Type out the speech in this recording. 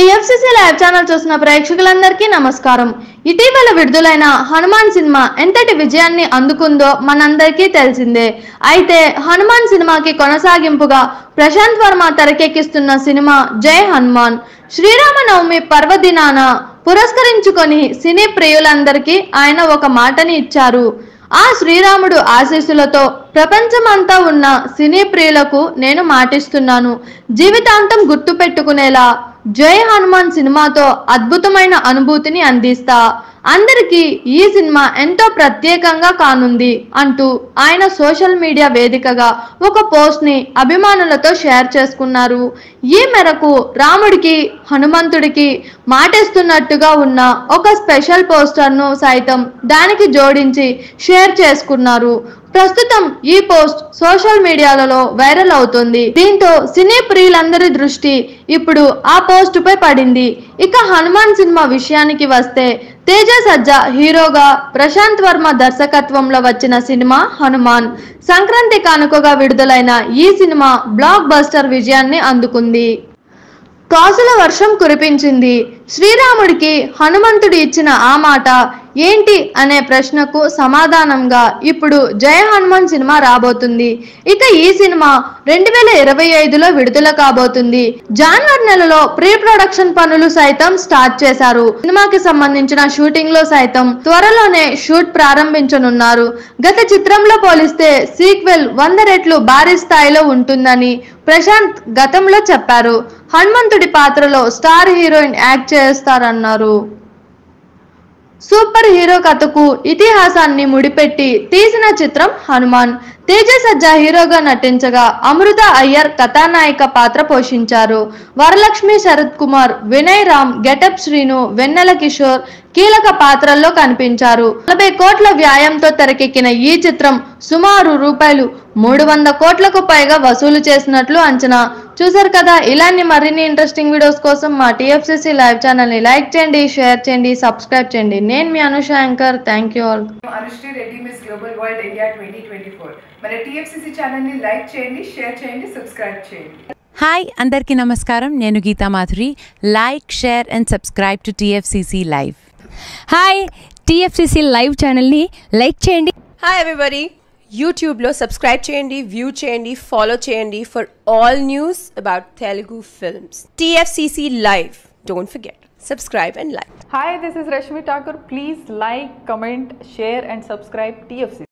TFCC live channel చూసిన ప్రేక్షకులందరికీ నమస్కారం ఇటీవల విడుదలైన హనుమాన్ సినిమా ఎంతటి విజయాన్ని అందుకుందో మనందరికీ తెలిసిందే అయితే హనుమాన్ సినిమాకి కొనసాగింపుగా ప్రశాంత్ వర్మ తెరకెక్కిస్తున్న సినిమా జై హనుమాన్ శ్రీరామనవమి పర్వదినాన పురస్కరించుకొని సినీ ప్రియులందరికీ ఆయన ఒక మాటని ఇచ్చారు ఆ శ్రీరాముడు ఆశీస్సులతో ప్రపంచమంతా ఉన్న సినీ ప్రియులకు నేను మాటిస్తున్నాను జీవితాంతం గుర్తు పెట్టుకునేలా జై హనుమాన్ సినిమాతో అద్భుతమైన అనుభూతిని అందిస్తా అందరికీ ఈ సినిమా ఎంతో ప్రత్యేకంగా కానుంది అంటూ ఆయన సోషల్ మీడియా వేదికగా ఒక పోస్ట్ ని అభిమానులతో షేర్ చేసుకున్నారు ఈ మేరకు రాముడికి హనుమంతుడికి మాటిస్తున్నట్టుగా ఉన్న ఒక స్పెషల్ పోస్టర్ ను సైతం దానికి జోడించి షేర్ చేసుకున్నారు ప్రస్తుతం ఈ పోస్ట్ సోషల్ మీడియాలలో వైరల్ అవుతుంది దీంతో సినీ ప్రియులందరి దృష్టి ఇప్పుడు ఆ పోస్ట్ పై పడింది ఇక హనుమాన్ సినిమా విషయానికి వస్తే తేజ సజ్జా హీరోగా ప్రశాంత్ వర్మ దర్శకత్వంలో వచ్చిన సినిమా హనుమాన్ సంక్రాంతి కానుకగా విడుదలైన ఈ సినిమా బ్లాక్ బస్టర్ విజయాన్ని అందుకుంది కాసుల వర్షం కురిపించింది శ్రీరాముడికి హనుమంతుడు ఇచ్చిన ఆ మాట ఏంటి అనే ప్రశ్నకు సమాధానంగా ఇప్పుడు జయ హనుమాన్ సినిమా రాబోతుంది ఇక ఈ సినిమా రెండు వేల ఇరవై ఐదులో విడుదల కాబోతుంది జాన్వరి నెలలో ప్రీ ప్రొడక్షన్ పనులు సైతం స్టార్ట్ చేశారు సినిమాకి సంబంధించిన షూటింగ్ లో సైతం త్వరలోనే షూట్ ప్రారంభించనున్నారు గత చిత్రంలో పోలిస్తే సీక్వెల్ వంద రెట్లు భారీ స్థాయిలో ఉంటుందని ప్రశాంత్ గతంలో చెప్పారు హనుమంతుడి పాత్రలో స్టార్ హీరోయిన్ యాక్ట్ చేస్తారన్నారు సూపర్ హీరో కథకు ఇతిహాసాన్ని ముడిపెట్టి తీసిన చిత్రం హనుమాన్ తేజ సజ్జా హీరోగా నటించగా అమృత అయ్యర్ కథానాయిక పాత్ర పోషించారు వరలక్ష్మి శరత్ కుమార్ వినయ్ రామ్ గెటప్ శ్రీను వెన్నెల కిషోర్ కీలక పాత్రల్లో కనిపించారు నలభై కోట్ల వ్యాయంతో తెరకెక్కిన ఈ చిత్రం సుమారు రూపాయలు మూడు వంద కోట్లకు పైగా వసూలు చేసినట్లు అంచనా చూసారు కదా ఇలాంటి మరిన్ని ఇంట్రెస్టింగ్ వీడియోస్ కోసం మా టీఎఫ్సిసి లైవ్ ఛానల్ ని లైక్ చేయండి షేర్ చేయండి సబ్స్క్రైబ్ చేయండి నేను మీ Anusha anchor thank you all Anushree Reddy miss global world India twenty twenty four మన టీఎఫ్సిసి ఛానల్ని లైక్ చేయండి షేర్ చేయండి సబ్స్క్రైబ్ చేయండి హాయ్ అందరికీ నమస్కారం నేను Geetha Madhuri like share and subscribe to TFCC live hi TFCC live ఛానల్ని లైక్ చేయండి హాయ్ ఎవ్రీబడి యూట్యూబ్లో సబ్స్క్రైబ్ చేయండి వ్యూ చేయండి ఫాలో చేయండి for all news about Telugu films TFCC live don't forget subscribe and like Hi, this is Rashmi Thakur. Please like, comment, share, and subscribe TFC.